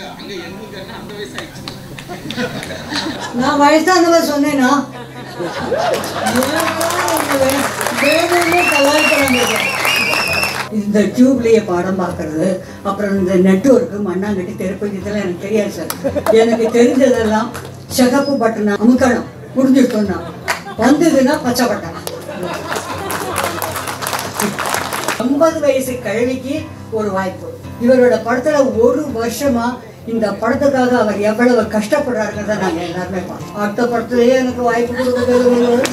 நான் வயசானவ சொன்னேனா வேணும்னே கலாய்க்கிறாங்க இதை. இந்த டியூப்லேயே பாடம் பார்க்கறது அப்புறம் இந்த நெட்ஒர்க்கு மண்ணாங்கட்டி திருப்பதி இதெல்லாம் எனக்கு தெரியாது சார் எனக்கு தெரிஞ்சதெல்லாம் சிகப்பு பட்டனை அமுக்கணும் முடிஞ்சிட்டோம்னா வந்ததுன்னா பச்சை பட்டன் ஐம்பது வயசு கழுவிக்கு ஒரு வாய்ப்பு இவரோட படத்துல ஒரு வருஷமா இந்த படத்துக்காக அவர் எவ்வளவு கஷ்டப்படுறாருங்கிறத நாங்க எல்லாருமே பார்ப்போம் அடுத்த படத்துலயே எனக்கு வாய்ப்பு கொடுக்குறது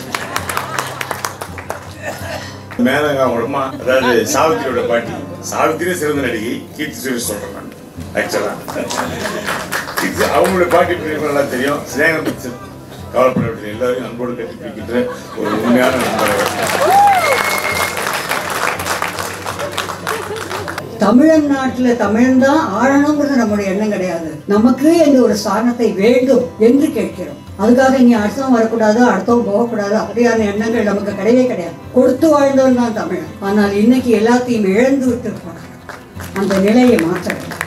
மேனகா மூலமா அதாவது சாவித்திரியோட பாட்டி சாவித்திரியே சிறந்த நடிகை கீர்த்தி சுரேஷ் சொல்றேன் நான் ஆக்சுவலா கீர்த்தி அவங்களோட பாட்டி பிரிவு நல்லா தெரியும் சினேகம் பச்சன் கவலைப்பட வேண்டிய எல்லாரையும் அன்போடு கட்டி பிடிக்கின்ற ஒரு உண்மையான நண்பர் தமிழன் நாட்டுல தமிழன் தான் ஆழணுங்கிறது நம்முடைய எண்ணம் கிடையாது நமக்கு இந்த ஒரு ஸ்தானத்தை வேண்டும் என்று கேட்கிறோம் அதுக்காக நீ அடுத்தவன் வரக்கூடாது அடுத்தவன் போகக்கூடாது அப்படியான எண்ணங்கள் நமக்கு கிடையவே கிடையாது கொடுத்து வாழ்ந்தவன் தான் தமிழன் ஆனால் இன்னைக்கு எல்லாத்தையும் இழந்து விட்டு இருப்பான் அந்த நிலையை மாற்ற வேண்டும்.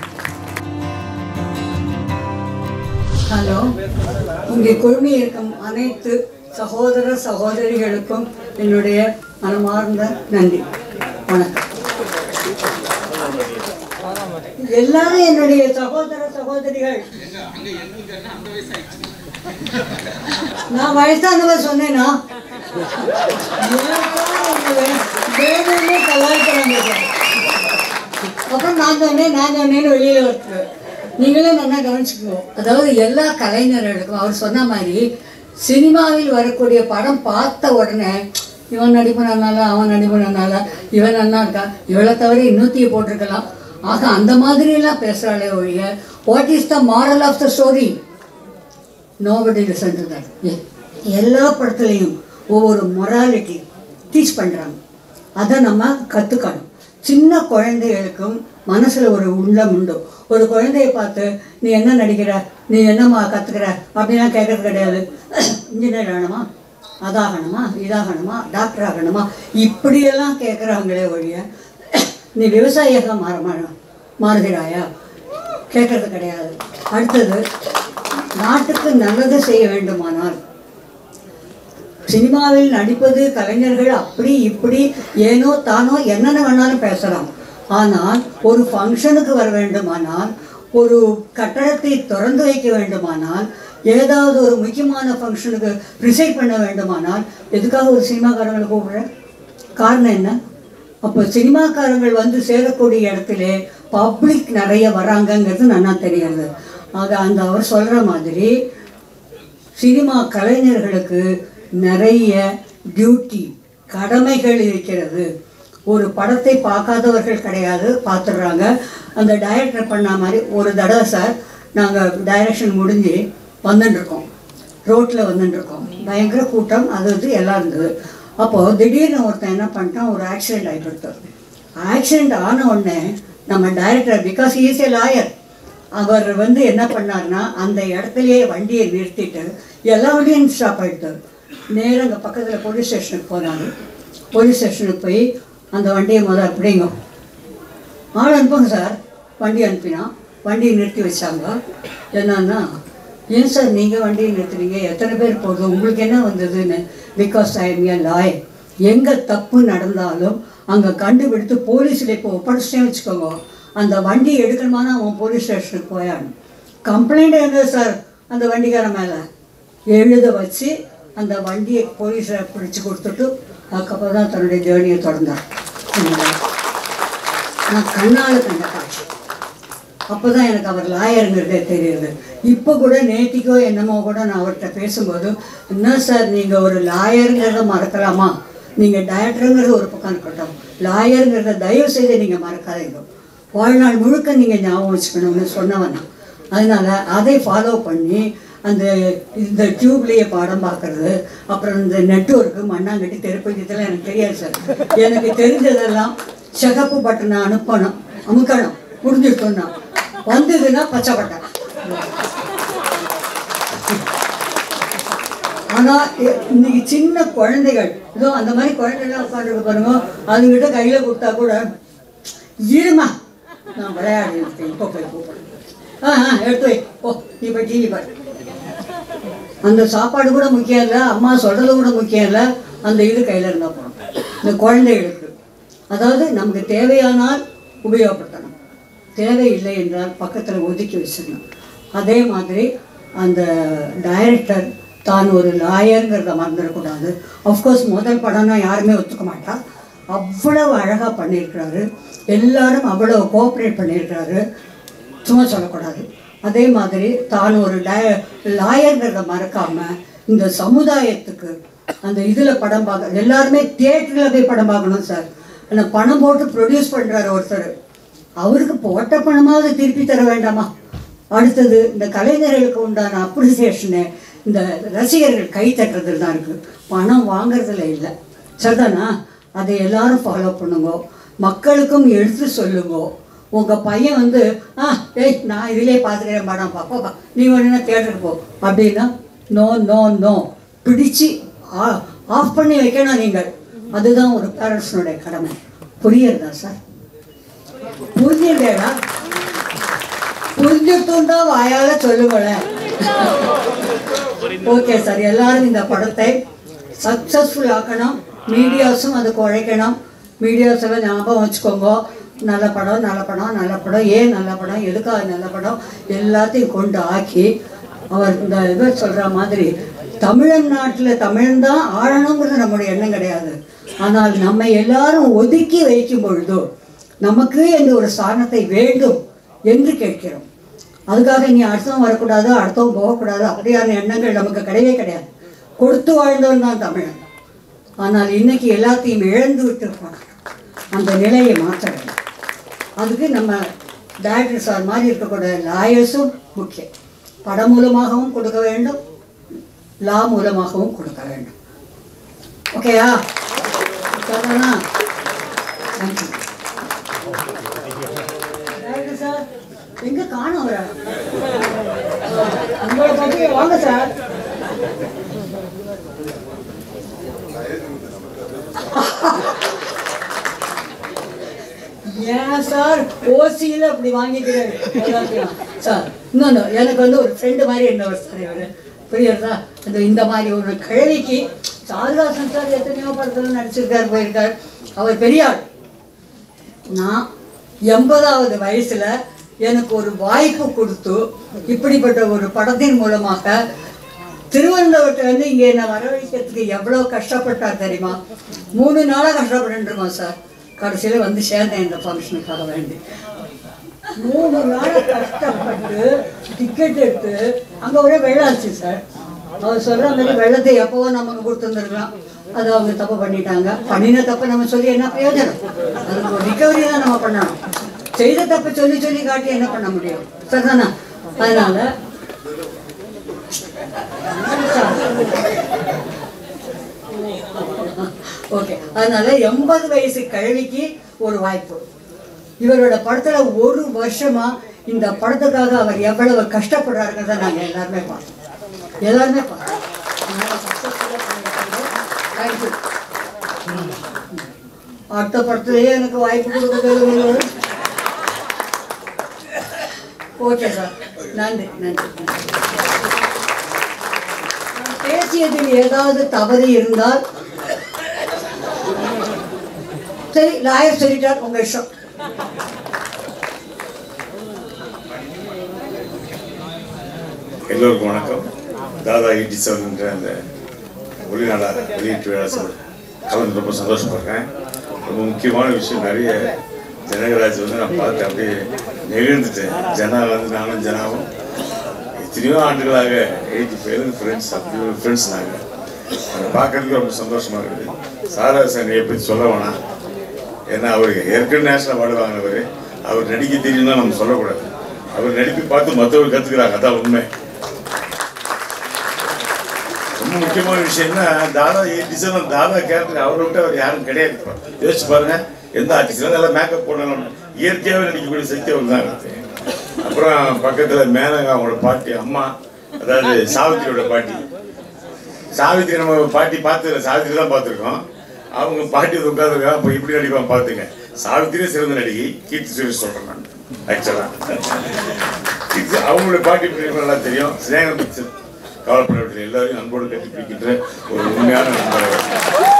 ஹலோ இங்கே குழுமி இருக்கும் அனைத்து சகோதர சகோதரிகளுக்கும் என்னுடைய மனமார்ந்த நன்றி வணக்கம் எல்லாரும் என்னுடைய சகோதர சகோதரிகள் நான் வயசானவ சொன்னேனா வேணும்னே கலாய்க்கிறாங்க இதை. அப்புறம் நான் சொன்னேன் நான் சொன்னேன்னு வெளியில வருது நீங்களே நல்லா கவனிச்சுக்கோ அதாவது எல்லா கலைஞர்களுக்கும் அவர் சொன்ன மாதிரி சினிமாவில் வரக்கூடிய படம் பார்த்த உடனே இவன் நடிப்பு நன்னால அவன் நடிப்பு நன்னால இவன் நன்னா இருக்கா இவளை தவிர இன்னொத்தியை போட்டிருக்கலாம் ஆக அந்த மாதிரியெல்லாம் பேசுகிறாளே ஒழிய what is the moral of the story nobody listen to that எல்லா படத்துலையும் ஒவ்வொரு மொராலிட்டி டீச் பண்ணுறாங்க அதை நம்ம கற்றுக்கணும் சின்ன குழந்தைகளுக்கும் மனசில் ஒரு உள்ளம் உண்டு ஒரு குழந்தைய பார்த்து நீ என்ன நடிக்கிற நீ என்னம்மா கற்றுக்கிற அப்படிலாம் கேட்கறது கிடையாது இன்ஜினியர் ஆகணுமா அதாகணுமா இதாகணுமா டாக்டர் ஆகணுமா இப்படியெல்லாம் கேட்குறாங்களே ஒழிய நீ விவசாயியாக மாற மா- மாறுகிறாயா கேட்கறது கிடையாது அடுத்தது நாட்டுக்கு நல்லது செய்ய வேண்டுமானால் சினிமாவில் நடிப்பது கலைஞர்கள் அப்படி இப்படி ஏனோ தானோ என்னென்ன வேணாலும் பேசலாம் ஆனால் ஒரு ஃபங்க்ஷனுக்கு வர வேண்டுமானால் ஒரு கட்டடத்தை திறந்து வைக்க வேண்டுமானால் ஏதாவது ஒரு முக்கியமான ஃபங்க்ஷனுக்கு ப்ரிசைட் பண்ண வேண்டுமானால் எதுக்காக ஒரு சினிமாக்காரங்களை கூப்பிடுறேன் காரணம் என்ன அப்போ சினிமாக்காரங்கள் வந்து சேரக்கூடிய இடத்துல பப்ளிக் நிறைய வராங்கங்கிறது நல்லா தெரியாது ஆக அந்த அவர் சொல்கிற மாதிரி சினிமா கலைஞர்களுக்கு நிறைய டியூட்டி கடமைகள் இருக்கிறது ஒரு படத்தை பார்க்காதவர்கள் கிடையாது பார்த்துடுறாங்க அந்த டைரக்டர் பண்ண மாதிரி ஒரு தடவை சார் நாங்கள் டைரக்ஷன் முடிஞ்சு வந்துட்டுருக்கோம் ரோட்டில் வந்துட்டுருக்கோம் பயங்கர கூட்டம் அது வந்து எல்லாம் இருந்தது அப்போது திடீர்னு ஒருத்தன் என்ன பண்ணிட்டான் ஒரு ஆக்சிடென்ட் ஆகிட்டு ஆக்சிடென்ட் ஆன உடனே நம்ம director because is a lawyer அவர் வந்து என்ன பண்ணார்னா அந்த இடத்துலயே வண்டியை நிறுத்திட்டு எல்லா வண்டியும் ஸ்டாப் ஆகிட்டு நேரா அங்கே பக்கத்தில் போலீஸ் ஸ்டேஷனுக்கு போனாங்க போலீஸ் ஸ்டேஷனுக்கு போய் அந்த வண்டியை முதல் அப்படிங்க ஆள் அனுப்புங்க சார் வண்டி அனுப்பினான் வண்டியை நிறுத்தி வச்சாங்க என்னன்னா ஏன் சார் நீங்கள் வண்டியை நிறுத்துனீங்க எத்தனை பேர் போகுது உங்களுக்கு என்ன வந்ததுன்னு because I am a lawyer எங்கே தப்பு நடந்தாலும் அங்கே கண்டுபிடித்து போலீஸில் இப்போ ஒப்படைச்சிட்டே வச்சுக்கோங்க அந்த வண்டி எடுக்கணுமானா அவன் போலீஸ் ஸ்டேஷனுக்கு போயான் கம்ப்ளைண்ட் என்ன சார் அந்த வண்டிக்காரன் மேலே எழுத வச்சு அந்த வண்டியை போலீஸில் பிடிச்சி கொடுத்துட்டு அதுக்கப்புறம் தான் தன்னுடைய ஜேர்னியை தொடர்ந்தார் நான் கண்ணால் கண்ட காட்சி அப்போ தான் எனக்கு அவர் லாயருங்கிறதே தெரியுது இப்போ கூட நேத்திக்கோ என்னமோ கூட நான் அவர்கிட்ட பேசும்போது என்ன சார் நீங்கள் ஒரு லாயருங்கிறத மறக்கலாமா நீங்கள் டயரக்டருங்கிறது ஒரு பக்கம் இருக்கட்டும் லாயருங்கிறத தயவு செய்து நீங்கள் மறக்காதீங்க வாழ்நாள் முழுக்க நீங்கள் ஞாபகம் வச்சுக்கணும்னு சொன்னவன் நான். அதனால அதை ஃபாலோ பண்ணி அந்த இந்த டியூப்லேயே பாடம் பார்க்கறது அப்புறம் இந்த நெட்ஒர்க்கு மண்ணாங்கட்டி திருப்பதி இதெல்லாம் எனக்கு தெரியாது சார் எனக்கு தெரிஞ்சதெல்லாம் சிகப்பு பட்டனை அனுப்பணும் அமுக்கணும் முடிஞ்சிட்டோம்னா வந்ததுன்னா பச்சை பட்டன் ஆனா இ- இன்னைக்கு சின்ன குழந்தைகள் இதோ அந்த மாதிரி குழந்தைகள் உட்காந்துருக்கு பாருங்க அதுங்கிட்ட கையில கொடுத்தா கூட இருமா நான் விளையாடி இருக்கேன் இப்போ போய் கூப்பிடுறேன் ஆ ஆ எடுத்து வை ஓ நீ போய் டிவி பாரு அந்த சாப்பாடு கூட முக்கியம் இல்லை அம்மா சொல்கிறது கூட முக்கியம் இல்லை அந்த இது கையில் இருந்தால் போதும் இந்த குழந்தைகளுக்கு அதாவது நமக்கு தேவையானால் உபயோகப்படுத்தணும் தேவையில்லை என்றால் பக்கத்தில் ஒதுக்கி வச்சிடணும் அதே மாதிரி அந்த டைரக்டர் தான் ஒரு லாயருங்கிறத மறந்துடக்கூடாது அஃப்கோர்ஸ் முதல் படம்னா யாருமே ஒத்துக்க மாட்டா அவ்வளவு அழகாக பண்ணியிருக்கிறாரு எல்லாரும் அவ்வளவு கோஆப்ரேட் பண்ணியிருக்கிறாரு சும்மா சொல்லக்கூடாது அதே மாதிரி தான் ஒரு டய லாயர்ங்கிறத மறக்காம இந்த சமுதாயத்துக்கு அந்த இதில் படம் பார்க்க எல்லாருமே தியேட்டரில் போய் படம் பார்க்கணும் சார் ஆனால் பணம் போட்டு ப்ரொடியூஸ் பண்ணுறாரு ஒருத்தர் அவருக்கு போட்ட பணமாவது திருப்பி தர வேண்டாமா அடுத்தது இந்த கலைஞர்களுக்கு உண்டான அப்ரிசியேஷனு இந்த ரசிகர்கள் கை தட்டுறதுல தான் இருக்குது பணம் வாங்குறதுல இல்லை சரிதானா அதை எல்லாரும் ஃபாலோ பண்ணுங்க மக்களுக்கும் எடுத்து சொல்லுங்க உங்கள் பையன் வந்து ஆ ஏய் நான் இதிலே பார்த்துக்கிறேன் படம் பாப்பா நீ வேணும்னா தேட்டருக்கு போ அப்படின்னா நோ நோ நோ பிடிச்சு ஆஃப் பண்ணி வைக்கணும் நீங்கள் அதுதான் ஒரு பேரண்ட்ஸனுடைய கடமை புரியுறதா சார் புரிஞ்சுட்டேடா புரிஞ்சுட்டும் தான் வாயால சொல்லுங்களேன் ஓகே சார் எல்லாரும் இந்த படத்தை சக்ஸஸ்ஃபுல் ஆக்கணும் மீடியாஸும் அதுக்கு உழைக்கணும் மீடியாஸ் எல்லாம் ஞாபகம் வச்சுக்கோங்க நல்ல படம் நல்ல படம் நல்ல படம் ஏன் நல்ல படம் எதுக்காக நல்ல படம் எல்லாத்தையும் கொண்டு ஆக்கி அவர் இந்த இவர் சொல்கிற மாதிரி தமிழன் நாட்டில் தமிழன் தான் ஆழணுங்கிறது நம்முடைய எண்ணம் கிடையாது ஆனால் நம்மை எல்லாரும் ஒதுக்கி வைக்கும் பொழுதோ நமக்கு என்று ஒரு ஸ்தானத்தை வேண்டும் என்று கேட்கிறோம் அதுக்காக நீ அடுத்தவன் வரக்கூடாது அடுத்தவன் போகக்கூடாது அப்படியான எண்ணங்கள் நமக்கு கிடையவே கிடையாது கொடுத்து வாழ்ந்தவன் தான் தமிழன் ஆனால் இன்னைக்கு எல்லாத்தையும் இழந்து விட்டுருப்பான் அந்த நிலையை மாற்ற வேண்டும் அதுக்கு நம்ம டைரக்டர் சார் மாதிரி இருக்கக்கூடிய லாயர்ஸும் முக்கியம் படம் மூலமாகவும் கொடுக்க வேண்டும் லா மூலமாகவும் கொடுக்க வேண்டும் ஓகேயா சரிதானா நன்றி டைரக்டர் சார் எங்க காணும் அவரை உங்களை பத்தி வாங்க சார் ஏன் சார் ஓசியில் அப்படி வாங்கிக்கிறேன் எல்லாத்தையும் சார் இன்னொன்று எனக்கு வந்து ஒரு ஃப்ரெண்டு மாதிரி இருந்தவர் சார் இவர் புரியுறதா அந்த இந்த மாதிரி ஒரு கிழவிக்கு சாரதாசன் சார் எத்தனையோ படத்தில் நடிச்சிருக்காரு போயிருக்கார் அவர் பெரிய ஆள் நான் எண்பதாவது வயசுல எனக்கு ஒரு வாய்ப்பு கொடுத்து இப்படிப்பட்ட ஒரு படத்தின் மூலமாக திருவனந்தபுரத்துல இருந்து இங்கே என்னை வரவழைக்கிறதுக்கு எவ்வளோ கஷ்டப்பட்டார் தெரியுமா மூணு நாளாக கஷ்டப்பட்டுருக்கோம் சார் கடைசியில் வந்து சேர்ந்தேன் இந்த ஃபங்க்ஷனுக்காக வேண்டி மூணு நாளாக கஷ்டப்பட்டு டிக்கெட் எடுத்து அங்கே ஒரே வெள்ளம் ஆச்சு சார் அவர் சொல்கிற மாதிரி வெள்ளத்தை எப்போவோ நமக்கு கொடுத்துருந்துருக்கலாம் அது அவங்க தப்பு பண்ணிட்டாங்க பண்ணின தப்பை நம்ம சொல்லி என்ன பிரயோஜனம் அதுக்கு ஒரு ரிகவரி தான் நம்ம பண்ணணும் செய்த தப்பை சொல்லி சொல்லி காட்டி என்ன பண்ண முடியும் சரிதானா அதனால ஓகே அதனால எண்பது வயசு கழுவிக்கு ஒரு வாய்ப்பு இவரோட படத்துல ஒரு வருஷமா இந்த படத்துக்காக அவர் எவ்வளவு கஷ்டப்படுறாருங்கிறத நாங்க எல்லாருமே பார்த்தோம் எல்லாருமே பார்த்தோம் அதனால successful ஆ பண்ணிருக்காரு. Thank you. அடுத்த படத்துலயே எனக்கு வாய்ப்பு கொடுக்குறது ஓகே சார் நன்றி நன்றி நன்றி. நான் பேசியதில் ஏதாவது தவறு இருந்தால் சரி லாயர் சொல்லிட்டார் உங்க இஷ்டம் எல்லோருக்கும் வணக்கம் தாதா எயிட்டி செவன்ன்ற அந்த ஒளிநாடா வெளியீட்டு விழா சொல் கலந்து ரொம்ப சந்தோஷப்படுறேன் ரொம்ப முக்கியமான விஷயம் நிறைய ஜனகராஜ் வந்து நான் பார்த்து அப்படியே நெகிழ்ந்துட்டேன் ஜனா வந்து நானும் ஜனாவும் எத்தனையோ ஆண்டுகளாக எயிட்டி ஃபைவ் ஃப்ரெண்ட்ஸ் அப்படி ஒரு ஃப்ரெண்ட்ஸ் நாங்கள் அதை பார்க்கறதுக்கு ரொம்ப சந்தோஷமாக இருக்குது சாரா சனியை பற்றி சொல்ல வேணாம் ஏன்னா அவர் ஏற்கனவே நேஷனல் அவார்டு வாங்கினவர் அவர் நடிக்க தெரியும்னா நம்ம சொல்லக்கூடாது அவர் நடிப்பு பார்த்து மற்றவர் கற்றுக்கிறாங்க அதான் உண்மை ரொம்ப முக்கியமான விஷயம்னா தாதா டிசைன் தாதா கேரக்டர் அவரை விட்டு அவர் யாரும் கிடையாது இப்ப. யோசிச்சு பாருங்க எந்த ஆர்டிஸ்டும் நல்லா மேக்கப் போடணும் இயற்கையாகவே நடிக்கக்கூடிய சக்தி அவர் தான் இருக்கு அப்புறம் பக்கத்தில் மேனகா அவங்களோட பாட்டி அம்மா அதாவது சாவித்திரியோட பாட்டி சாவித்திரி நம்ம பாட்டி பார்த்து சாவித்திரி தான் பார்த்துருக்கோம் அவங்க பாட்டி உட்காந்துருக்காங்க அப்போ இப்படி நடிப்பான் பார்த்துங்க சாவித்திரியே சிறந்த நடிகை கீர்த்தி சுரேஷ் சொல்கிறேன் நான் ஆக்சுவலாக இது அவங்களுடைய பாட்டி பிரிவு நல்லா தெரியும் சிநேகம் பிக்சர் கவலைப்படவில்லை எல்லாரையும் அன்போடு கட்டி பிடிக்கின்ற ஒரு உண்மையான நண்பர் அவர்.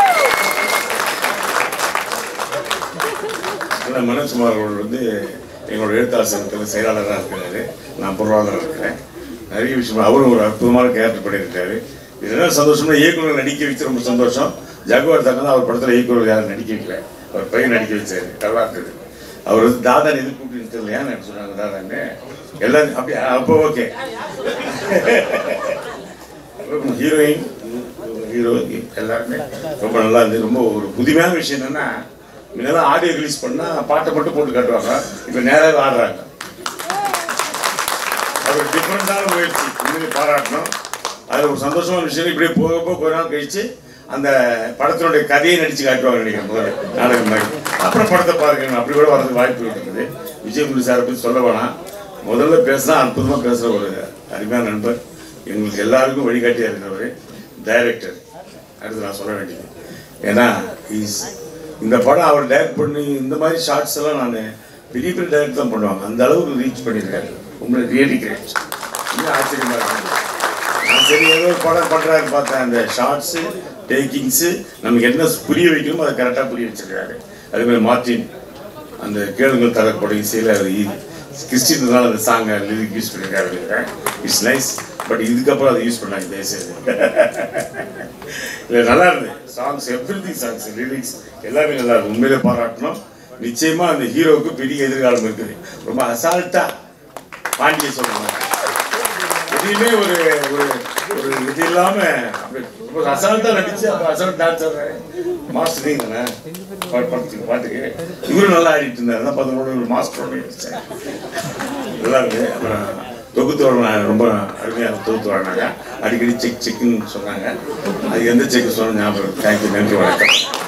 ஆனால் மனோஜ்குமார் அவர்கள் வந்து எங்களோட எழுத்தாளர் சங்கத்தில் செயலாளராக இருக்கிறாரு நான் பொருளாளராக இருக்கிறேன் நிறைய விஷயம் அவரும் ஒரு அற்புதமான கேரக்டர் பண்ணியிருக்காரு இது என்ன சந்தோஷம்னா இயக்குனர் நடிக்க வச்சு ரொம்ப சந்தோஷம் ஜகுவார் தங்க அவர் படத்தில் இயக்குனர் யாரும் நடிக்க வைக்கல அவர் பையன் நடிக்க வச்சாரு நல்லா இருந்தது அவர் வந்து தாதா எது கூப்பிட்டு தெரியல ஏன் எனக்கு சொன்னாங்க தாதான்னு எல்லாரும் அப்படியே அப்போ ஓகே ஹீரோயின் ஹீரோ எல்லாருமே ரொம்ப நல்லா இருந்தது ரொம்ப ஒரு புதுமையான விஷயம் என்னன்னா முன்னெல்லாம் ஆடியோ ரிலீஸ் பண்ணா பாட்டை மட்டும் போட்டு காட்டுவாங்க இப்போ நேராக ஆடுறாங்க அது ஒரு டிஃப்ரெண்டான முயற்சி உண்மையை பாராட்டணும் அது ஒரு சந்தோஷமான விஷயம் இப்படியே போக போக கொஞ்ச நாள் கழிச்சு அந்த படத்தினுடைய கதையை நடிச்சு காட்டுவாங்க நினைக்கிறேன் முதல்ல நாடகம் மாதிரி அப்புறம் படத்தை பாருங்க அப்படி கூட வரதுக்கு வாய்ப்பு இருக்குது விஜயகுரு சாரை பற்றி சொல்ல வேணாம் முதல்ல பேசினா அற்புதமாக பேசுகிற ஒரு அருமையான நண்பர் எங்களுக்கு எல்லாருக்கும் வழிகாட்டியாக இருக்கிறவர் டைரக்டர் அடுத்து நான் சொல்ல வேண்டியது ஏன்னா இஸ் இந்த படம் அவர் டைரக்ட் பண்ணி இந்த மாதிரி ஷார்ட்ஸ் எல்லாம் நான் பெரிய பெரிய டைரக்ட் தான் பண்ணுவாங்க அந்த அளவுக்கு ரீச் பண்ணியிருக்காரு உங்களை ரியலி கிரேட் இன்னும் ஆச்சரியமா இருக்கு நான் சரி ஏதோ ஒரு படம் பண்றாரு பார்த்தேன் அந்த ஷார்ட்ஸு டேக்கிங்ஸு நமக்கு என்ன புரிய வைக்கணுமோ அதை கரெக்டாக புரிய வச்சிருக்காரு அதே மாதிரி மார்டின் அந்த கேளுங்கள் தரப்படும் இசையில் அது கிறிஸ்டினால அந்த சாங்கை லிரிக் யூஸ் பண்ணியிருக்காரு இட்ஸ் நைஸ் பட் இதுக்கப்புறம் அதை யூஸ் பண்ணாங்க தயவுசெய்து இல்லை நல்லா இருந்தது songs everything songs lyrics எல்லாமே நல்லா இருக்கு உண்மையிலே பாராட்டணும் நிச்சயமா அந்த ஹீரோவுக்கு பெரிய எதிர்காலம் இருக்குது ரொம்ப அசால்ட்டா பாண்டிய சொல்லுவாங்க எதையுமே ஒரு ஒரு ஒரு இது இல்லாம அப்படி ரொம்ப அசால்ட்டா நடிச்சு அப்புறம் அசால்ட் டான்ஸ் மாஸ்டர் நீங்க படத்துக்கு பாட்டுக்கு இவரும் நல்லா ஆடிட்டு இருந்தார் அதான் பார்த்தோட ஒரு மாஸ்டர் வச்சேன் நல்லா இருக்கு அப்புறம் தொகுத்து வரணும் ரொம்ப அருமையாக தொகுத்து வரணாங்க அடிக்கடி செக் செக்குன்னு சொன்னாங்க அது எந்த செக் சொன்ன ஞாபகம் தேங்க்யூ நன்றி வணக்கம்